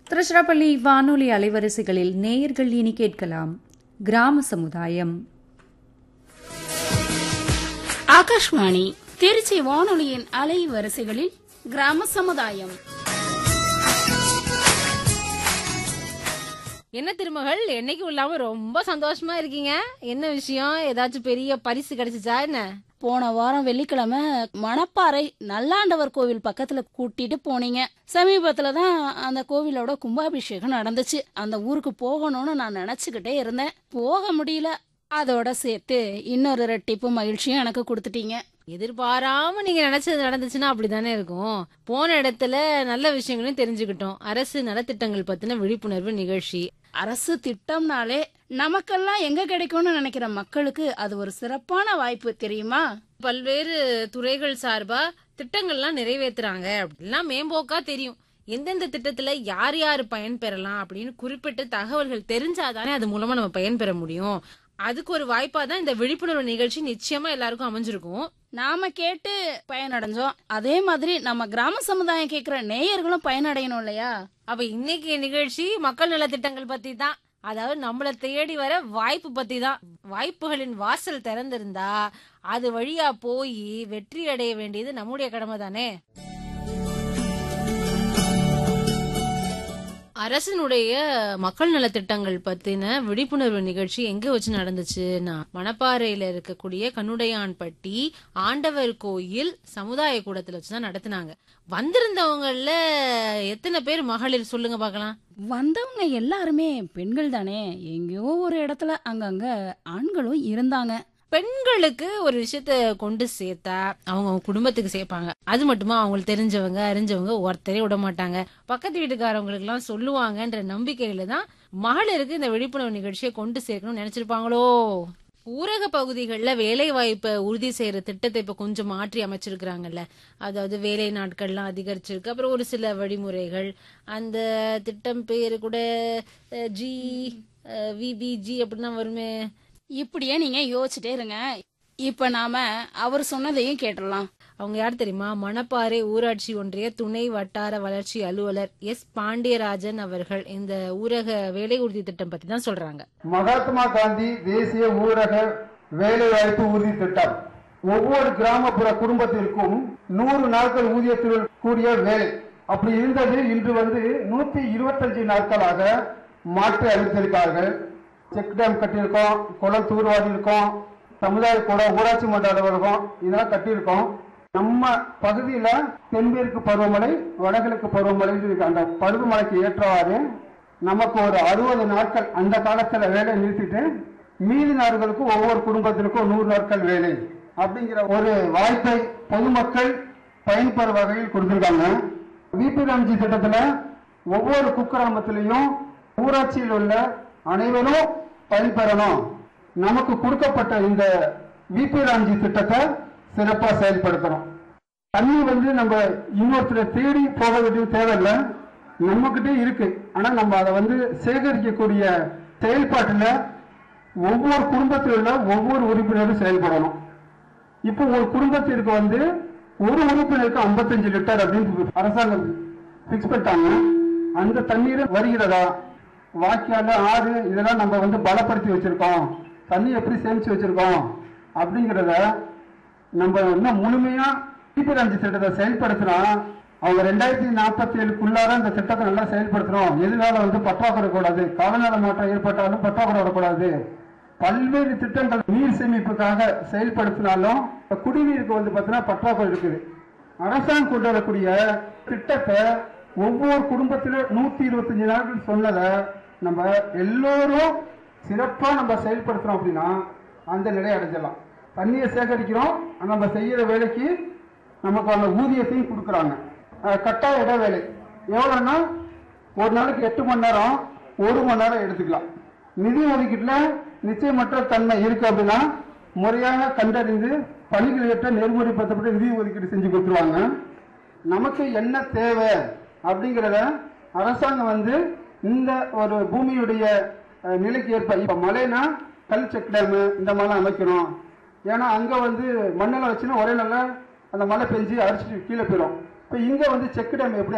திருச்சிராப்பள்ளி வானொலி அலைவரிசைகளில் நேயர்கள் இனி கேட்கலாம் கிராம சமுதாயம் ஆகாஷ்வாணி திருச்சி வானொலியின் அலை வரிசைகளில் கிராம சமுதாயம் என்ன திருமகள் என்னைக்கும் இல்லாம ரொம்ப சந்தோஷமா இருக்கீங்க என்ன விஷயம் ஏதாச்சும் பெரிய பரிசு கிடைச்சிச்சா என்ன போன வாரம் வெள்ளிக்கிழமை மணப்பாறை நல்லாண்டவர் கோவில் பக்கத்துல கூட்டிட்டு போனீங்க சமீபத்துல தான் அந்த கோவிலோட கும்பாபிஷேகம் நடந்துச்சு அந்த ஊருக்கு போகணும்னு நான் நினைச்சுக்கிட்டே இருந்தேன் போக முடியல அதோட சேர்த்து இன்னொரு ரெட்டிப்பு மகிழ்ச்சியும் எனக்கு கொடுத்துட்டீங்க எதிர்பாராம நீங்க நினைச்சது நடந்துச்சுன்னா அப்படிதானே இருக்கும் போன இடத்துல நல்ல விஷயங்களையும் தெரிஞ்சுக்கிட்டோம் அரசு நலத்திட்டங்கள் பத்தின விழிப்புணர்வு நிகழ்ச்சி அரசு திட்டம்னாலே நமக்கெல்லாம் எங்க கிடைக்கும்னு நினைக்கிற மக்களுக்கு அது ஒரு சிறப்பான வாய்ப்பு தெரியுமா பல்வேறு துறைகள் சார்பா திட்டங்கள்லாம் நிறைவேத்துறாங்க அப்படிலாம் மேம்போக்கா தெரியும் எந்தெந்த திட்டத்துல யார் யார் பயன் பெறலாம் அப்படின்னு குறிப்பிட்ட தகவல்கள் தெரிஞ்சாதானே அது மூலமா நம்ம பயன் பெற முடியும் அதுக்கு ஒரு வாய்ப்பா தான் இந்த விழிப்புணர்வு நிகழ்ச்சி நிச்சயமா எல்லாருக்கும் அமைஞ்சிருக்கும் நாம கேட்டு பயனடைஞ்சோம் அதே மாதிரி நம்ம கிராம சமுதாயம் கேக்குற நேயர்களும் பயனடையணும் இல்லையா அப்ப இன்னைக்கு நிகழ்ச்சி மக்கள் நல திட்டங்கள் பத்தி தான் அதாவது நம்மள தேடி வர வாய்ப்பு பத்தி தான் வாய்ப்புகளின் வாசல் திறந்திருந்தா அது வழியா போய் வெற்றி அடைய வேண்டியது நம்முடைய கடமை தானே அரசனுடைய மக்கள் நல திட்டங்கள் பத்தின விழிப்புணர்வு நிகழ்ச்சி எங்க வச்சு நடந்துச்சுன்னா மணப்பாறையில இருக்கக்கூடிய கண்ணுடையான்பட்டி ஆண்டவர் கோயில் சமுதாய கூடத்துல வச்சுதான் நடத்தினாங்க வந்திருந்தவங்கல எத்தனை பேர் மகளிர் சொல்லுங்க பார்க்கலாம் வந்தவங்க எல்லாருமே பெண்கள் தானே எங்கேயோ ஒரு இடத்துல அங்கங்க ஆண்களும் இருந்தாங்க பெண்களுக்கு ஒரு விஷயத்த கொண்டு சேர்த்தா அவங்க அவங்க குடும்பத்துக்கு சேர்ப்பாங்க அது மட்டுமா அவங்களுக்கு தெரிஞ்சவங்க அறிஞ்சவங்க ஒருத்தரே விட மாட்டாங்க பக்கத்து வீட்டுக்காரவங்களுக்கு எல்லாம் சொல்லுவாங்கன்ற நம்பிக்கையில தான் மகளிருக்கு இந்த விழிப்புணர்வு நிகழ்ச்சியை கொண்டு சேர்க்கணும்னு நினைச்சிருப்பாங்களோ ஊரக பகுதிகளில் வேலை வாய்ப்பை உறுதி செய்யற திட்டத்தை இப்ப கொஞ்சம் மாற்றி அமைச்சிருக்கிறாங்கல்ல அதாவது வேலை நாட்கள்லாம் அதிகரிச்சிருக்கு அப்புறம் ஒரு சில வழிமுறைகள் அந்த திட்டம் பேரு கூட அஹ், ஜி விபிஜி அப்படின்னா வருமே இப்படியே நீங்க யோசிச்சுட்டே இருங்க இப்ப நாம அவர் சொன்னதையும் கேட்டுடலாம் அவங்க யார் தெரியுமா மணப்பாறை ஊராட்சி ஒன்றிய துணை வட்டார வளர்ச்சி அலுவலர் எஸ் பாண்டியராஜன் அவர்கள் இந்த ஊரக வேலை உறுதி திட்டம் பத்தி தான் சொல்றாங்க மகாத்மா காந்தி தேசிய ஊரக வேலைவாய்ப்பு உறுதி திட்டம் ஒவ்வொரு கிராமப்புற குடும்பத்திற்கும் நூறு நாட்கள் ஊதியத்துடன் கூடிய வேலை அப்படி இருந்தது இன்று வந்து நூத்தி இருபத்தஞ்சு நாட்களாக மாற்றி அளித்திருக்கார்கள் செக் டேம் கட்டியிருக்கோம் குளம் தூர்வாரி இருக்கோம் சமுதாய குளம் ஊராட்சி மன்ற அலுவலகம் இதெல்லாம் கட்டியிருக்கோம் நம்ம பகுதியில தென்மேற்கு பருவமழை வடகிழக்கு பருவமழை இருக்கு. அந்த பருவமழைக்கு ஏற்றவாறு நமக்கு ஒரு அறுபது நாட்கள் அந்த காலத்துல வேலை நிறுத்திட்டு மீதி நாடுகளுக்கு ஒவ்வொரு குடும்பத்திற்கும் நூறு நாட்கள் வேலை அப்படிங்கிற ஒரு வாய்ப்பை பொதுமக்கள் பயன்பெற வகையில் கொடுத்திருக்காங்க விபி ராம்ஜி திட்டத்துல ஒவ்வொரு குக்கிராமத்திலையும் ஊராட்சியில் உள்ள அனைவரும் பயன்பெறணும் நமக்கு கொடுக்கப்பட்ட இந்த விபி ராம்ஜி திட்டத்தை சிறப்பா செயல்படுத்தணும் தண்ணி வந்து நம்ம இன்னொருத்தரை தேடி போக வேண்டிய தேவையில்லை நம்மகிட்டே இருக்கு ஆனா நம்ம அதை வந்து சேகரிக்கக்கூடிய செயல்பாட்டுல ஒவ்வொரு குடும்பத்தில் உள்ள ஒவ்வொரு உறுப்பினரும் செயல்படணும் இப்போ ஒரு குடும்பத்திற்கு வந்து ஒரு உறுப்பினருக்கு 55 லிட்டர் அப்படின்னு அரசாங்கம் பிக்ஸ் பண்ணிட்டாங்க அந்த தண்ணீர் வருகிறதா வாய்க்கால் ஆறு இதெல்லாம் நம்ம வந்து பலப்படுத்தி வச்சிருக்கோம் தண்ணி எப்படி சேமிச்சு வச்சிருக்கோம் அப்படிங்கிறத நம்ம இன்னும் முழுமையா டிபி அஞ்சு திட்டத்தை செயல்படுத்தினா அவங்க ரெண்டாயிரத்தி நாற்பத்தி ஏழுக்குள்ளார இந்த திட்டத்தை நல்லா செயல்படுத்தணும் எதிர்காலம் வந்து பற்றாக்குறை கூடாது காலநிலை மாற்றம் ஏற்பட்டாலும் பற்றாக்குறை வரக்கூடாது பல்வேறு திட்டங்கள் நீர் சேமிப்புக்காக செயல்படுத்தினாலும் இப்ப குடிநீருக்கு வந்து பார்த்தீங்கன்னா பற்றாக்குறை இருக்குது அரசாங்கம் கொண்டு வரக்கூடிய திட்டத்தை ஒவ்வொரு குடும்பத்திலும் நூத்தி இருபத்தஞ்சு நாட்கள் சொன்னதை நம்ம எல்லோரும் சிறப்பா நம்ம செயல்படுத்துறோம் அப்படின்னா அந்த நிலையை அடைஞ்சிடலாம் தண்ணியை சேகரிக்கிறோம் ஆனா நம்ம செய்யற வேலைக்கு நமக்கு அந்த ஊதியத்தையும் கொடுக்குறாங்க அஹ் கட்டாய இடைவேளை எவ்வளோன்னா ஒரு நாளைக்கு எட்டு மணி நேரம் ஒரு மணி நேரம் எடுத்துக்கலாம் நிதி ஒதுக்கீட்டுல நிச்சயமற்ற தன்மை இருக்கு அப்படின்னா முறையாக கண்டறிந்து பணிகள் ஏற்ற நெறிமுறைப்படுத்தப்பட்ட நிதி ஒதுக்கீடு செஞ்சு கொடுத்துருவாங்க நமக்கு என்ன தேவை அப்படிங்கிறத அரசாங்கம் வந்து இந்த ஒரு பூமியுடைய அஹ், நிலைக்கு ஏற்ப இப்ப மழைனா கல் செக் டேமு இந்த மாதிரிலாம் அமைக்கணும் ஏன்னா அங்க வந்து மண்ணெல்லாம் வச்சுன்னா ஒரே நாள்ல அந்த மழை பெஞ்சு அரிச்சிட்டு கீழே போயிடும் இப்போ இங்க வந்து செக் டேம் எப்படி